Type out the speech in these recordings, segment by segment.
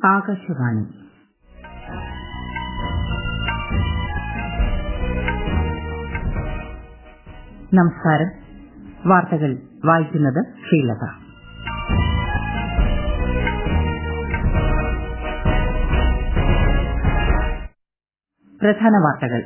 ആകാശവാണി നമസ്കാരം വാർത്തകൾ വായിക്കുന്നത് ശ്രീലത പ്രധാന വാർത്തകൾ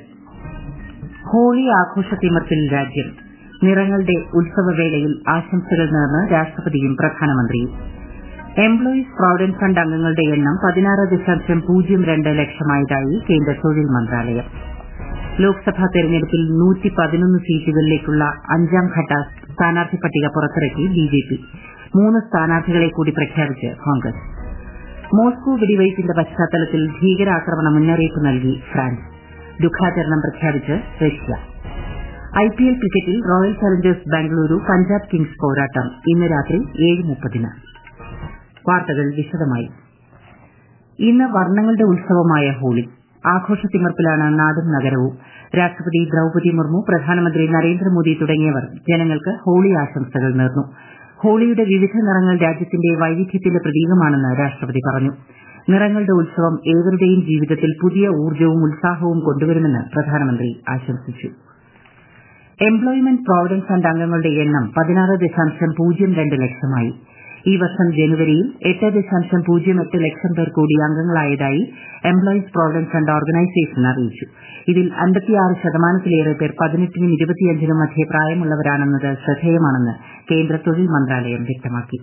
ഹോളി ആഘോഷത്തിമർപ്പിൽ രാജ്യം നിറങ്ങളുടെ ഉത്സവവേളയിൽ ആശംസകൾ നേർന്ന് രാഷ്ട്രപതിയും പ്രധാനമന്ത്രിയും എംപ്ലോയീസ് പ്രോവിഡന്റ് ഫണ്ട് അംഗങ്ങളുടെ എണ്ണം പതിനാറ് ദശാംശം പൂജ്യം രണ്ട് ലക്ഷമായതായി കേന്ദ്ര തൊഴിൽ മന്ത്രാലയം ലോക്സഭാ തെരഞ്ഞെടുപ്പിൽ നൂറ്റി പതിനൊന്ന് സീറ്റുകളിലേക്കുള്ള അഞ്ചാം ഘട്ട സ്ഥാനാർത്ഥി പട്ടിക പുറത്തിറക്കി ബിജെപി മൂന്ന് സ്ഥാനാർത്ഥികളെ കൂടി പ്രഖ്യാപിച്ച് കോൺഗ്രസ് മോസ്കോ വെടിവയ്പിന്റെ പശ്ചാത്തലത്തിൽ ഭീകരാക്രമണ മുന്നറിയിപ്പ് നൽകി ഫ്രാൻസ് ദുഃഖാചരണം പ്രഖ്യാപിച്ച് റഷ്യ ഐപിഎൽ ക്രിക്കറ്റിൽ royal challengers Bengaluru Punjab kings പോരാട്ടം ഇന്ന് രാത്രി ഏഴ് മുപ്പതിന് വാർത്തകൾ വിശദമായി ഇന്ന് വർണ്ണങ്ങളുടെ ഉത്സവമായ ഹോളി ആഘോഷത്തിമർപ്പിലാണ് നാടും നഗരവും രാഷ്ട്രപതി ദ്രൌപതി മുർമു പ്രധാനമന്ത്രി നരേന്ദ്രമോദി തുടങ്ങിയവർ ജനങ്ങൾക്ക് ഹോളി ആശംസകൾ നേർന്നു ഹോളിയുടെ വിവിധ നിറങ്ങൾ രാജ്യത്തിന്റെ വൈവിധ്യത്തിന്റെ പ്രതീകമാണെന്ന് രാഷ്ട്രപതി പറഞ്ഞു നിറങ്ങളുടെ ഉത്സവം ഏവരുടെയും ജീവിതത്തിൽ പുതിയ ഊർജ്ജവും ഉത്സാഹവും കൊണ്ടുവരുമെന്ന് പ്രധാനമന്ത്രി ആശംസിച്ചു എംപ്ലോയ്മെന്റ് പ്രോവിഡന്റ് ഫണ്ട് അംഗങ്ങളുടെ എണ്ണം പതിനാറ് ദശാംശം പൂജ്യം രണ്ട് ലക്ഷമായി ഈ വർഷം ജനുവരിയിൽ എട്ട് ദശാംശം പൂജ്യം എട്ട് ലക്ഷം പേർ കൂടി അംഗങ്ങളായതായി എംപ്ലോയീസ് പ്രോവിഡന്റ് ഫണ്ട് ഓർഗനൈസേഷൻ അറിയിച്ചു ഇതിൽ അൻപത്തിയാറ് ശതമാനത്തിലേറെ പേർ പതിനെട്ടിനും ഇരുപത്തിയഞ്ചിനും മധ്യേ പ്രായമുള്ളവരാണെന്നത് ശ്രദ്ധേയമാണെന്ന് കേന്ദ്ര തൊഴിൽ മന്ത്രാലയം വ്യക്തമാക്കി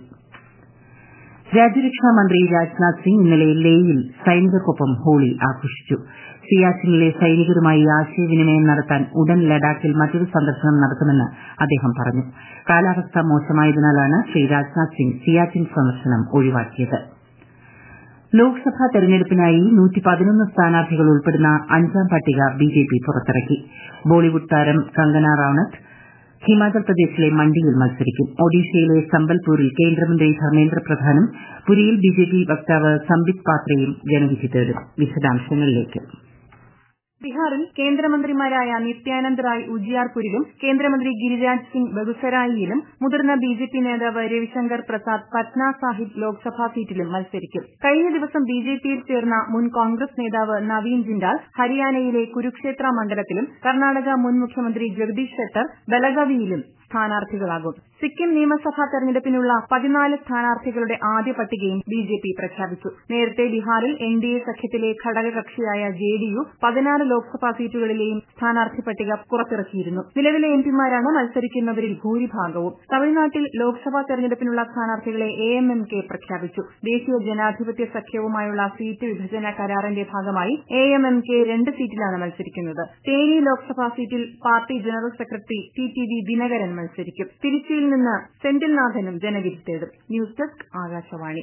രാജ്യരക്ഷാ മന്ത്രി രാജ്നാഥ് സിംഗ് ഇന്നലെ ലേയിൽ സൈനികർക്കൊപ്പം ഹോളി ആഘോഷിച്ചു സിയാച്ചിനിലെ സൈനികരുമായി ആശയവിനിമയം നടത്താൻ ഉടൻ ലഡാക്കിൽ മറ്റൊരു സന്ദർശനം നടത്തുമെന്ന് അദ്ദേഹം പറഞ്ഞു കാലാവസ്ഥ മോശമായതിനാലാണ് ശ്രീ രാജ്നാഥ് സിംഗ് സിയാച്ചിൻ സന്ദർശനം ഒഴിവാക്കിയത് ലോക്സഭാ തെരഞ്ഞെടുപ്പിനായി സ്ഥാനാർത്ഥികൾ ഉൾപ്പെടുന്ന അഞ്ചാം പട്ടിക ബിജെപി പുറത്തിറക്കി ബോളിവുഡ് താരം കങ്കന റൌണത്ത് ഹിമാചൽ പ്രദേശിലെ മണ്ഡിയിൽ മത്സരിക്കും ഒഡീഷയിലെ സംബൽപൂരിൽ കേന്ദ്രമന്ത്രി ധർമ്മേന്ദ്ര പ്രധാനും പുരിയിൽ ബിജെപി വക്താവ് സംബിത് പാത്രയും ജനവിധി തേടും വിശദാംശങ്ങളിലേക്ക് ബീഹാറിൽ കേന്ദ്രമന്ത്രിമാരായ നിത്യാനന്ദ് റായ് ഉജിയാർപുരിലും കേന്ദ്രമന്ത്രി ഗിരിരാജ് സിംഗ് ബഗുസരായിയിലും മുതിർന്ന ബിജെപി നേതാവ് രവിശങ്കർ പ്രസാദ് പറ്റ്ന സാഹിബ് ലോക്സഭാ സീറ്റിലും മത്സരിക്കും കഴിഞ്ഞ ദിവസം ബിജെപിയിൽ ചേർന്ന മുൻ കോൺഗ്രസ് നേതാവ് നവീൻ ജിൻഡാൽ ഹരിയാനയിലെ കുരുക്ഷേത്ര മണ്ഡലത്തിലും കർണാടക മുൻ മുഖ്യമന്ത്രി ജഗദീഷ് ഷെട്ടർ ബലഗവിയിലും സ്ഥാനാർത്ഥികളാകും സിക്കിം നിയമസഭാ തെരഞ്ഞെടുപ്പിനുള്ള പതിനാല് സ്ഥാനാർത്ഥികളുടെ ആദ്യ പട്ടികയും ബിജെപി പ്രഖ്യാപിച്ചു നേരത്തെ ബീഹാറിൽ എൻഡിഎ സഖ്യത്തിലെ ഘടകകക്ഷിയായ ജെഡിയു പതിനാറ് ലോക്സഭാ സീറ്റുകളിലെയും സ്ഥാനാർത്ഥി പട്ടിക പുറത്തിറക്കിയിരുന്നു നിലവിലെ എംപിമാരാണ് മത്സരിക്കുന്നവരിൽ ഭൂരിഭാഗവും തമിഴ്നാട്ടിൽ ലോക്സഭാ തെരഞ്ഞെടുപ്പിനുള്ള സ്ഥാനാർത്ഥികളെ എഎംഎംകെ പ്രഖ്യാപിച്ചു ദേശീയ ജനാധിപത്യ സഖ്യവുമായുള്ള സീറ്റ് വിഭജന കരാറിന്റെ ഭാഗമായി എഎംഎംകെ രണ്ട് സീറ്റിലാണ് മത്സരിക്കുന്നത് തേനി ലോക്സഭാ സീറ്റിൽ party general secretary T T V Dhinakaran മത്സരിക്കും തിരുച്ചിയിൽ നിന്ന് സെന്തിൽനാഥനും ജനവിധി തേടും ന്യൂസ് ഡെസ്ക് ആകാശവാണി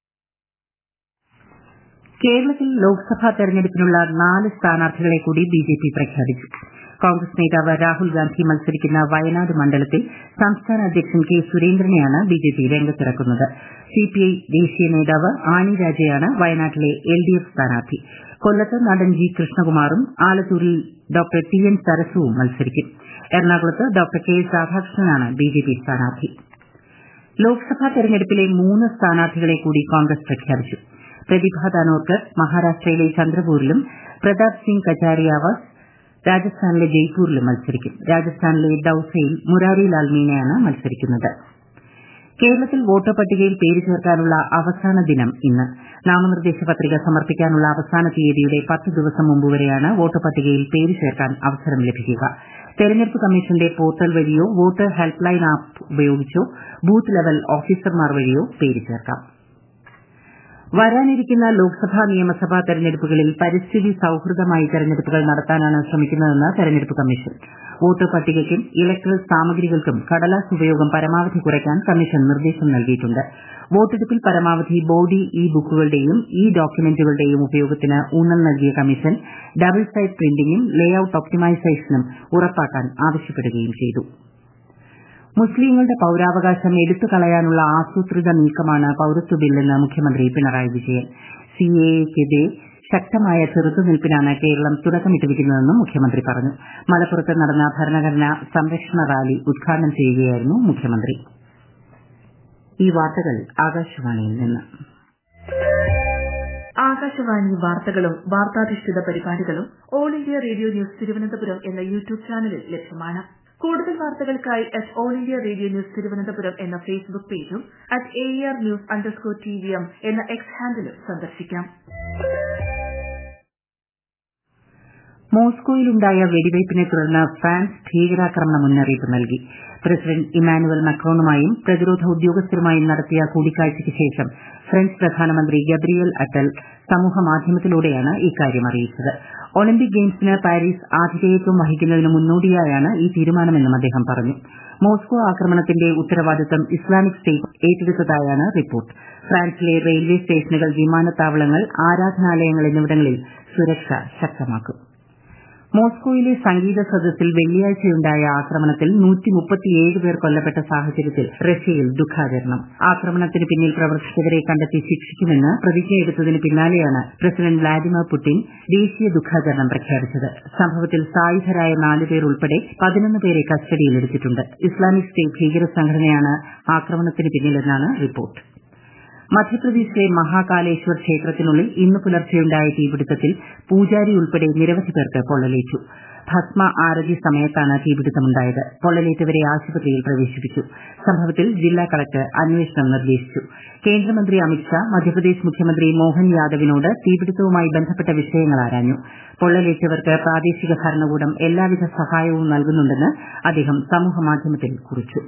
കേരളത്തിൽ ലോക്സഭാ തെരഞ്ഞെടുപ്പിനുള്ള നാല് സ്ഥാനാർത്ഥികളെ കൂടി ബിജെപി പ്രഖ്യാപിച്ചു കോൺഗ്രസ് നേതാവ് രാഹുൽ ഗാന്ധി മത്സരിക്കുന്ന വയനാട് മണ്ഡലത്തിൽ സംസ്ഥാന അധ്യക്ഷൻ കെ സുരേന്ദ്രനെയാണ് ബിജെപി രംഗത്തിറക്കുന്നത് സിപിഐ ദേശീയ നേതാവ് ആനി രാജയാണ് വയനാട്ടിലെ എൽഡിഎഫ് സ്ഥാനാർത്ഥി കൊല്ലത്ത് നടൻ ജി കൃഷ്ണകുമാറും ആലത്തൂരിൽ ഡോക്ടർ ടി എൻ സരസുവും മത്സരിക്കും എറണാകുളത്ത് ഡോക്ടർ കെ എസ് രാധാകൃഷ്ണനാണ് ബിജെപി സ്ഥാനാർത്ഥി ലോക്സഭാ തെരഞ്ഞെടുപ്പിലെ മൂന്ന് സ്ഥാനാർത്ഥികളെ കൂടി കോൺഗ്രസ് പ്രഖ്യാപിച്ചു പ്രതിഭ ദാനോർക്കർ മഹാരാഷ്ട്രയിലെ ചന്ദ്രപൂരിലും പ്രതാപ് സിംഗ് കച്ചാരിയാവാസ് രാജസ്ഥാനിലെ ജയ്പൂരിലും മത്സരിക്കും രാജസ്ഥാനിലെ ദൌസയിൽ മുരാരി ലാൽ മീണയാണ് മത്സരിക്കുന്നത് കേരളത്തിൽ വോട്ടർ പട്ടികയിൽ പേര് ചേർക്കാനുള്ള അവസാന ദിനം ഇന്ന് നാമനിർദ്ദേശ പത്രിക സമർപ്പിക്കാനുള്ള അവസാന തീയതിയുടെ പത്ത് ദിവസം മുമ്പ് വരെയാണ് വോട്ടർ പട്ടികയിൽ പേര് ചേർക്കാൻ അവസരം ലഭിക്കുക തെരഞ്ഞെടുപ്പ് കമ്മീഷന്റെ പോർട്ടൽ വഴിയോ വോട്ടർ ഹെൽപ്പ് ലൈൻ ആപ്പ് ഉപയോഗിച്ചോ ബൂത്ത് ലെവൽ ഓഫീസർമാർ വഴിയോ പേര് ചേർക്കാം വരാനിരിക്കുന്ന ലോക്സഭാ നിയമസഭാ തെരഞ്ഞെടുപ്പുകളിൽ പരിസ്ഥിതി സൌഹൃദമായി തെരഞ്ഞെടുപ്പുകൾ നടത്താനാണ് ശ്രമിക്കുന്നതെന്ന് തെരഞ്ഞെടുപ്പ് കമ്മീഷൻ വോട്ടർ പട്ടികയ്ക്കും ഇലക്ടറൽ സാമഗ്രികൾക്കും കടലാസ് ഉപയോഗം പരമാവധി കുറയ്ക്കാൻ കമ്മീഷൻ നിർദ്ദേശം നൽകിയിട്ടുണ്ട് വോട്ടെടുപ്പിൽ പരമാവധി ബോഡി ഇ ബുക്കുകളുടെയും ഇ ഡോക്യുമെന്റുകളുടെയും ഉപയോഗത്തിന് ഊന്നൽ നൽകിയ കമ്മീഷൻ ഡബിൾ സൈഡ് പ്രിന്റിംഗും ലേ ഔട്ട് ഒപ്റ്റിമൈസേഷനും ഉറപ്പാക്കാൻ ആവശ്യപ്പെടുകയും ചെയ്തു മുസ്ലിങ്ങളുടെ പൌരാവകാശം എടുത്തു കളയാനുള്ള ആസൂത്രിത നീക്കമാണ് പൌരത്വ ബില്ലെന്ന് മുഖ്യമന്ത്രി പിണറായി വിജയൻ സിഎഎക്കെതിരെ ശക്തമായ ചെറുത്തുനിൽപ്പിനാണ് കേരളം തുടക്കമിട്ടിരിക്കുന്നതെന്നും മുഖ്യമന്ത്രി പറഞ്ഞു മലപ്പുറത്ത് നടന്ന ഭരണഘടനാ സംരക്ഷണ റാലി ഉദ്ഘാടനം ചെയ്യുകയായിരുന്നു മുഖ്യമന്ത്രി ഈ വാർത്തകൾ ആകാശവാണിയിൽ നിന്ന് ആകാശവാണി വാർത്തകളും വാർത്താധിഷ്ഠിത പരിപാടികളും all India radio news Thiruvananthapuram എന്ന യൂട്യൂബ് ചാനലിൽ ലഭ്യമാണ് കൂടുതൽ വാർത്തകൾക്കായി at all India radio news Thiruvananthapuram എന്ന ഫേസ്ബുക്ക് പേജും at A R news underscore T V M എന്ന എക്സ് ഹാൻഡിലും സന്ദർശിക്കാം മോസ്കോയിലുണ്ടായ വെടിവയ്പിനെ തുടർന്ന് ഫ്രാൻസ് ഭീകരാക്രമണ മുന്നറിയിപ്പ് നൽകി പ്രസിഡന്റ് ഇമാനുവൽ മക്രോണുമായും പ്രതിരോധ ഉദ്യോഗസ്ഥരുമായും നടത്തിയ കൂടിക്കാഴ്ചയ്ക്ക് ശേഷം ഫ്രഞ്ച് പ്രധാനമന്ത്രി ഗബ്രിയൽ അറ്റൽ സമൂഹമാധ്യമത്തിലൂടെയാണ് ഇക്കാര്യം അറിയിച്ചത് ഒളിമ്പിക് ഗെയിംസിന് പാരീസ് ആതിഥേയത്വം വഹിക്കുന്നതിന് മുന്നോടിയായാണ് ഈ തീരുമാനമെന്നും അദ്ദേഹം പറഞ്ഞു മോസ്കോ ആക്രമണത്തിന്റെ ഉത്തരവാദിത്തം ഇസ്ലാമിക് സ്റ്റേറ്റ് ഏറ്റെടുത്തതായാണ് റിപ്പോർട്ട് ഫ്രാൻസിലെ റെയിൽവേ സ്റ്റേഷനുകൾ വിമാനത്താവളങ്ങൾ ആരാധനാലയങ്ങൾ എന്നിവിടങ്ങളിൽ സുരക്ഷ ശക്തമാക്കും മോസ്കോയിലെ സംഗീത സദസ്സിൽ വെള്ളിയാഴ്ചയുണ്ടായ ആക്രമണത്തിൽ പേർ കൊല്ലപ്പെട്ട സാഹചര്യത്തിൽ റഷ്യയിൽ ദുഃഖാചരണം ആക്രമണത്തിന് പിന്നിൽ പ്രവർത്തകരെ കണ്ടെത്തി ശിക്ഷിക്കുമെന്ന് പ്രതിജ്ഞയെടുത്തതിന് പിന്നാലെയാണ് പ്രസിഡന്റ് വ്ളാഡിമിർ പുടിൻ ദേശീയ ദുഃഖാചരണം പ്രഖ്യാപിച്ചത് സംഭവത്തിൽ സായുധരായ നാലുപേർ ഉൾപ്പെടെ പതിനൊന്ന് പേരെ കസ്റ്റഡിയിലെടുത്തിട്ടുണ്ട് ഇസ്ലാമിക് സ്റ്റേറ്റ് ഭീകര സംഘടനയാണ് ആക്രമണത്തിന് പിന്നിലെന്നാണ് റിപ്പോർട്ട് മധ്യപ്രദേശിലെ മഹാകാലേശ്വർ ക്ഷേത്രത്തിനുള്ളിൽ ഇന്ന് പുലർച്ചെയുണ്ടായ തീപിടുത്തത്തിൽ പൂജാരി ഉൾപ്പെടെ നിരവധി പേർക്ക് പൊള്ളലേറ്റു ഭസ്മ ആരതി സമയത്താണ് തീപിടുത്തമുണ്ടായത് പൊള്ളലേറ്റവരെ ആശുപത്രിയിൽ പ്രവേശിപ്പിച്ചു സംഭവത്തിൽ ജില്ലാ കളക്ടർ അന്വേഷണം നിർദ്ദേശിച്ചു കേന്ദ്രമന്ത്രി അമിത്ഷാ മധ്യപ്രദേശ് മുഖ്യമന്ത്രി മോഹൻ യാദവിനോട് തീപിടുത്തവുമായി ബന്ധപ്പെട്ട വിഷയങ്ങൾ ആരാഞ്ഞു പൊള്ളലേറ്റവർക്ക് പ്രാദേശിക ഭരണകൂടം എല്ലാവിധ സഹായവും നൽകുന്നുണ്ടെന്ന് അദ്ദേഹം സമൂഹമാധ്യമത്തിൽ കുറിച്ചു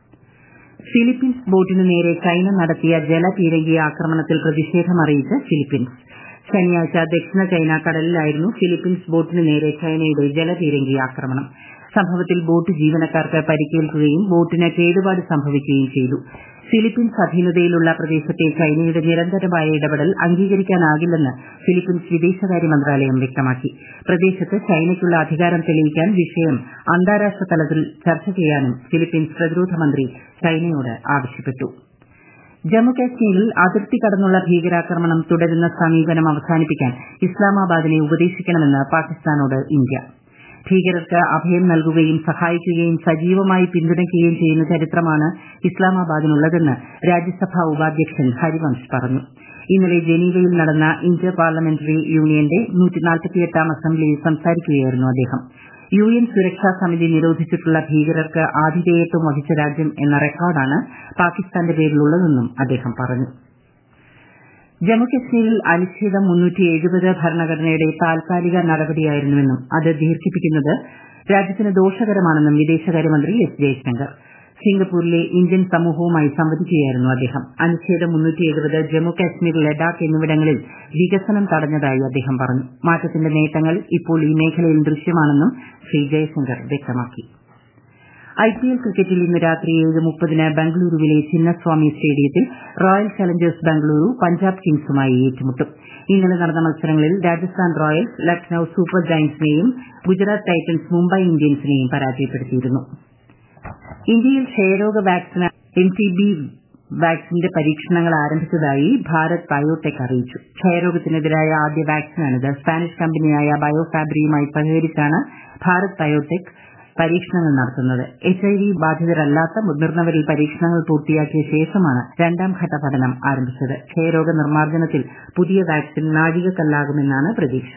ഫിലിപ്പീൻസ് ബോട്ടിനു നേരെ ചൈന നടത്തിയ ജലപീരങ്കി ആക്രമണത്തിൽ പ്രതിഷേധമറിയിച്ച് ഫിലിപ്പീൻസ് ശനിയാഴ്ച ദക്ഷിണ ചൈന കടലിലായിരുന്നു ഫിലിപ്പീൻസ് ബോട്ടിനു നേരെ ചൈനയുടെ ജലപീരങ്കി ആക്രമണം സംഭവത്തിൽ ബോട്ട് ജീവനക്കാർക്ക് പരിക്കേൽക്കുകയും ബോട്ടിന് കേടുപാട് സംഭവിക്കുകയും ചെയ്തു ഫിലിപ്പീൻസ് അധീനതയിലുള്ള പ്രദേശത്തെ ചൈനയുടെ നിരന്തരമായ ഇടപെടൽ അംഗീകരിക്കാനാകില്ലെന്ന് ഫിലിപ്പീൻസ് വിദേശകാര്യ മന്ത്രാലയം വ്യക്തമാക്കി പ്രദേശത്ത് ചൈനയ്ക്കുള്ള അധികാരം തെളിയിക്കാൻ വിഷയം അന്താരാഷ്ട്ര തലത്തിൽ ചർച്ച ചെയ്യാനും ഫിലിപ്പീൻസ് പ്രതിരോധ മന്ത്രി ചൈനയോട് ആവശ്യപ്പെട്ടു ജമ്മുകാശ്മീരിൽ അതിർത്തി കടന്നുള്ള ഭീകരാക്രമണം തുടരുന്ന സമീപനം അവസാനിപ്പിക്കാൻ ഇസ്ലാമാബാദിനെ ഉപദേശിക്കണമെന്ന് പാകിസ്ഥാനോട് ഇന്ത്യ ഭീകരർക്ക് അഭയം നൽകുകയും സഹായിക്കുകയും സജീവമായി പിന്തുണയ്ക്കുകയും ചെയ്യുന്ന ചരിത്രമാണ് ഇസ്ലാമാബാദിനുള്ളതെന്ന് രാജ്യസഭാ ഉപാധ്യക്ഷൻ ഹരിവംശ് പറഞ്ഞു ഇന്നലെ ജനീവയിൽ നടന്ന ഇന്റർ പാർലമെന്ററി യൂണിയന്റെ ാം അസംബ്ലിയിൽ സംസാരിക്കുകയായിരുന്നു അദ്ദേഹം യു എൻ സുരക്ഷാ സമിതി നിരോധിച്ചിട്ടുള്ള ഭീകരർക്ക് ആതിഥേയത്വം വഹിച്ച രാജ്യം എന്ന റെക്കോർഡാണ് പാകിസ്ഥാന്റെ പേരിലുള്ളതെന്നും അദ്ദേഹം പറഞ്ഞു ജമ്മുകശ്മീരിൽ അനുച്ഛേദം ഭരണഘടനയുടെ താൽക്കാലിക നടപടിയായിരുന്നുവെന്നും അത് ദീർഘിപ്പിക്കുന്നത് രാജ്യത്തിന് ദോഷകരമാണെന്നും വിദേശകാര്യമന്ത്രി എസ് ജയശങ്കർ സിംഗപ്പൂരിലെ ഇന്ത്യൻ സമൂഹവുമായി സംവദിക്കുകയായിരുന്നു അദ്ദേഹം അനുച്ഛേദം ജമ്മു കാശ്മീർ ലഡാക്ക് എന്നിവിടങ്ങളിൽ വികസനം തടഞ്ഞതായി അദ്ദേഹം പറഞ്ഞു മാറ്റത്തിന്റെ നേട്ടങ്ങൾ ഇപ്പോൾ ഈ മേഖലയിൽ ദൃശ്യമാണെന്നും ശ്രീ ജയശങ്കർ വ്യക്തമാക്കി ഐപിഎൽ ക്രിക്കറ്റിൽ ഇന്ന് രാത്രി ഏഴ് മുപ്പതിന് ബംഗളൂരുവിലെ ചിന്നസ്വാമി സ്റ്റേഡിയത്തിൽ റോയൽ ചലഞ്ചേഴ്സ് ബംഗളൂരു പഞ്ചാബ് കിങ്സുമായി ഏറ്റുമുട്ടും ഇന്നലെ നടന്ന മത്സരങ്ങളിൽ രാജസ്ഥാൻ റോയൽസ് ലക്നൌ സൂപ്പർ ജയന്റ്സിനെയും ഗുജറാത്ത് ടൈറ്റൻസ് മുംബൈ ഇന്ത്യൻസിനെയും പരാജയപ്പെടുത്തിയിരുന്നു ഇന്ത്യയിൽ ക്ഷയരോഗ വാക്സിൻ എം ടി ബി വാക്സിന്റെ പരീക്ഷണങ്ങൾ ആരംഭിച്ചതായി ഭാരത് ബയോടെക് അറിയിച്ചു ക്ഷയരോഗത്തിനെതിരായ ആദ്യ വാക്സിനാണിത് സ്പാനിഷ് കമ്പനിയായ ബയോഫാബ്രിയുമായി സഹകരിച്ചാണ് ഭാരത് ബയോടെക് പരീക്ഷണങ്ങൾ നടത്തുന്നത് എച്ച്ഐവി ബാധിതരല്ലാത്ത മുതിർന്നവരിൽ പരീക്ഷണങ്ങൾ പൂർത്തിയാക്കിയ ശേഷമാണ് രണ്ടാം ഘട്ട പഠനം ആരംഭിച്ചത് ക്ഷയരോഗ നിർമ്മാർജ്ജനത്തിൽ പുതിയ വാക്സിൻ നാഴികക്കല്ലാകുമെന്നാണ് പ്രതീക്ഷ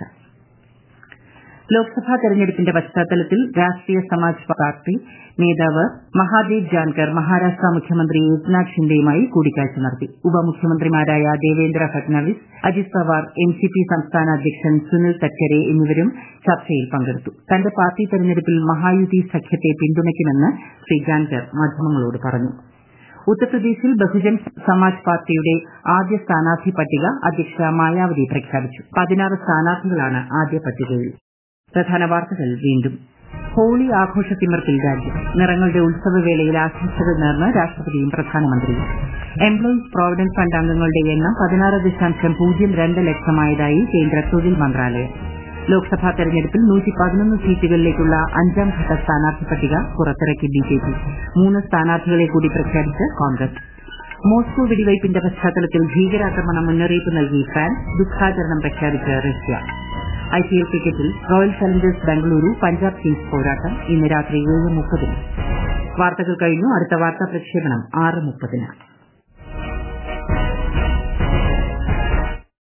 ലോക്സഭാ തെരഞ്ഞെടുപ്പിന്റെ പശ്ചാത്തലത്തിൽ രാഷ്ട്രീയ സമാജ് പാർട്ടി നേതാവ് മഹാദേവ് ജാൻകർ മഹാരാഷ്ട്ര മുഖ്യമന്ത്രി ഏക്നാഥ് ഷിൻഡെയുമായി കൂടിക്കാഴ്ച നടത്തി ഉപമുഖ്യമന്ത്രിമാരായ ദേവേന്ദ്ര ഫട്നവിസ് അജിത് പവാർ എൻസിപി സംസ്ഥാന അധ്യക്ഷൻ സുനിൽ തറ്റ്കരെ എന്നിവരും ചർച്ചയിൽ പങ്കെടുത്തു തന്റെ പാർട്ടി തെരഞ്ഞെടുപ്പിൽ മഹായുതി സഖ്യത്തെ പിന്തുണയ്ക്കുമെന്ന് ശ്രീ ജാൻകർ മാധ്യമങ്ങളോട് പറഞ്ഞു ഉത്തർപ്രദേശിൽ ബഹുജൻ സമാജ് പാർട്ടിയുടെ ആദ്യ സ്ഥാനാർത്ഥി പട്ടിക അധ്യക്ഷ മായാവതി പ്രഖ്യാപിച്ചു പതിനാറ് സ്ഥാനാർത്ഥികളാണ് ആദ്യ പട്ടികയിൽ പ്രധാന വാർത്തകൾ വീണ്ടും ഹോളി ആഘോഷത്തിമിർപ്പിൽ രാജ്യം നിറങ്ങളുടെ ഉത്സവവേളയിൽ ആശംസകൾ നേർന്ന് രാഷ്ട്രപതിയും പ്രധാനമന്ത്രിയും എംപ്ലോയീസ് പ്രോവിഡന്റ് ഫണ്ട് അംഗങ്ങളുടെ എണ്ണം പതിനാറ് ദശാംശം പൂജ്യം രണ്ട് ലക്ഷമായതായി കേന്ദ്ര തൊഴിൽ മന്ത്രാലയം ലോക്സഭാ തെരഞ്ഞെടുപ്പിൽ നൂറ്റി പതിനൊന്ന് സീറ്റുകളിലേക്കുള്ള അഞ്ചാം ഘട്ട സ്ഥാനാർത്ഥി പട്ടിക പുറത്തിറക്കി ബിജെപി മൂന്ന് സ്ഥാനാർത്ഥികളെ കൂടി പ്രഖ്യാപിച്ച് കോൺഗ്രസ് മോസ്കോ വെടിവയ്പിന്റെ പശ്ചാത്തലത്തിൽ ഭീകരാക്രമണ മുന്നറിയിപ്പ് നൽകി ഫ്രാൻസ് ദുഃഖാചരണം പ്രഖ്യാപിച്ച് റഷ്യ ഐപിഎൽ ക്രിക്കറ്റിൽ royal challengers Bengaluru Punjab kings പോരാട്ടം ഇന്ന് രാത്രി ഏഴ് മുപ്പതിന് വാർത്തകൾ കഴിഞ്ഞു അടുത്ത വാർത്താ പ്രക്ഷേപണം ആറ് മുപ്പതിന്